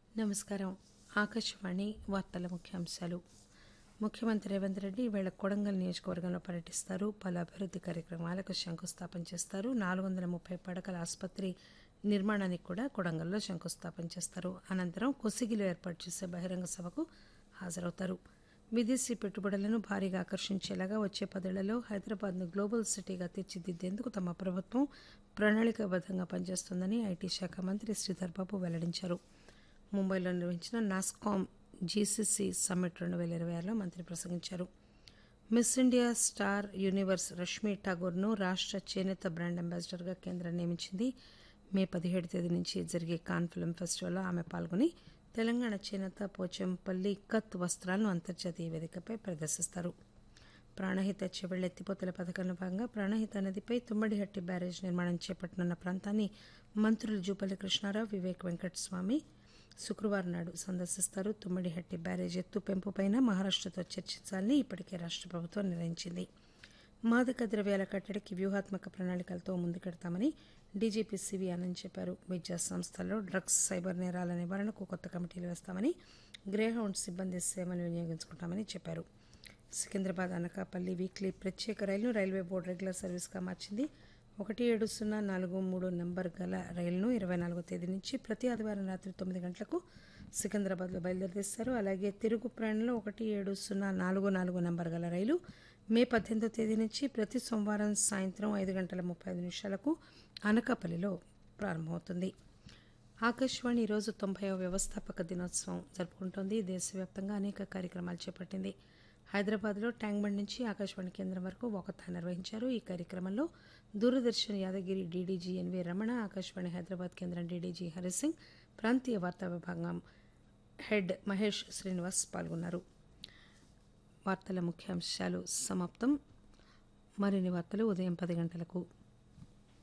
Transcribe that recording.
నమస్కారం ఆకాశవాణి వార్తల ముఖ్యాంశాలు ముఖ్యమంత్రి రేవంత్ రెడ్డి ఈవేళ కొడంగల్ నియోజకవర్గంలో పర్యటిస్తారు పలు అభివృద్ది కార్యక్రమాలకు శంకుస్థాపన చేస్తారు నాలుగు వందల ముప్పై పడకల ఆసుపత్రి నిర్మాణానికి కూడా కొడంగల్లో శంకుస్థాపన చేస్తారు అనంతరం కొసిగిలో ఏర్పాటు చేసే బహిరంగ సభకు హాజరవుతారు విదేశీ పెట్టుబడులను భారీగా ఆకర్షించేలాగా వచ్చే పదేళ్లలో హైదరాబాద్ను గ్లోబల్ సిటీగా తీర్చిదిద్దేందుకు తమ ప్రభుత్వం ప్రణాళికాబద్దంగా పనిచేస్తోందని ఐటీ శాఖ మంత్రి శ్రీధర్ బాబు వెల్లడించారు ముంబైలో నిర్వహించిన నాస్కామ్ జీసీసీ సమ్మిట్ రెండు వేల ఇరవై ఆరులో మంత్రి ప్రసంగించారు Miss India star universe Rashmi ఠాగూర్ను రాష్ట్ర చేనేత బ్రాండ్ అంబాసిడర్గా కేంద్రం నియమించింది మే పదిహేడు తేదీ నుంచి జరిగే కాన్ ఫిల్మ్ ఫెస్టివల్లో ఆమె పాల్గొని తెలంగాణ చేనేత పోచంపల్లి కత్ వస్త్రాలను అంతర్జాతీయ వేదికపై ప్రదర్శిస్తారు ప్రాణహిత చెవెళ్ల ఎత్తిపోతల పథకంలో భాగంగా ప్రాణహిత నదిపై తుమ్మడిహట్టి బ్యారేజ్ నిర్మాణం చేపట్టనున్న ప్రాంతాన్ని మంత్రులు జూపల్లి కృష్ణారావు వివేక్ వెంకటస్వామి శుక్రవారం నాడు సందర్శిస్తారు తుమ్మడిహట్టి బ్యారేజ్ ఎత్తు పెంపుపైన మహారాష్టతో చర్చించాలని ఇప్పటికే రాష్ట్ర ప్రభుత్వం నిర్ణయించింది మాదక ద్రవ్యాల కట్టడికి వ్యూహాత్మక ప్రణాళికలతో ముందుకెడతామని డీజీపీ సివి ఆనంద్ చెప్పారు విద్యా సంస్థల్లో డ్రగ్స్ సైబర్ నేరాల నివారణకు కొత్త కమిటీలు వేస్తామని గ్రేహౌండ్ సిబ్బంది సేవలు వినియోగించుకుంటామని చెప్పారు సికింద్రాబాద్ అనకాపల్లి వీక్లీ ప్రత్యేక రైలును రైల్వే బోర్డు రెగ్యులర్ సర్వీస్గా మార్చింది ఒకటి ఏడు సున్నా నాలుగు మూడు నంబర్ గల రైలును ఇరవై నాలుగో తేదీ నుంచి ప్రతి ఆదివారం రాత్రి తొమ్మిది గంటలకు సికింద్రాబాద్లో బయలుదేరిస్తారు అలాగే తిరుగు ప్రయాణంలో ఒకటి ఏడు సున్నా నాలుగు నాలుగు నంబర్ గల రైలు మే పద్దెనిమిదో తేదీ నుంచి ప్రతి సోమవారం సాయంత్రం ఐదు గంటల ముప్పై ఐదు నిమిషాలకు అనకాపల్లిలో ప్రారంభమవుతుంది ఆకాశవాణి ఈరోజు తొంభైవ వ్యవస్థాపక దినోత్సవం జరుపుకుంటోంది దేశవ్యాప్తంగా అనేక కార్యక్రమాలు చేపట్టింది హైదరాబాద్లో ట్యాంక్ బండ్ నుంచి ఆకాశవాణి కేంద్రం వరకు వాకథాన్ నిర్వహించారు ఈ కార్యక్రమంలో దూరదర్శన్ యాదగిరి డీడీజీ ఎన్వీ రమణ ఆకాశవాణి హైదరాబాద్ కేంద్రం డీడీజీ హరిసింగ్ ప్రాంతీయ వార్తా విభాగం హెడ్ మహేష్ శ్రీనివాస్ పాల్గొన్నారు వార్తల ముఖ్యాంశాలు సమాప్తం మరిన్ని వార్తలు ఉదయం పది గంటలకు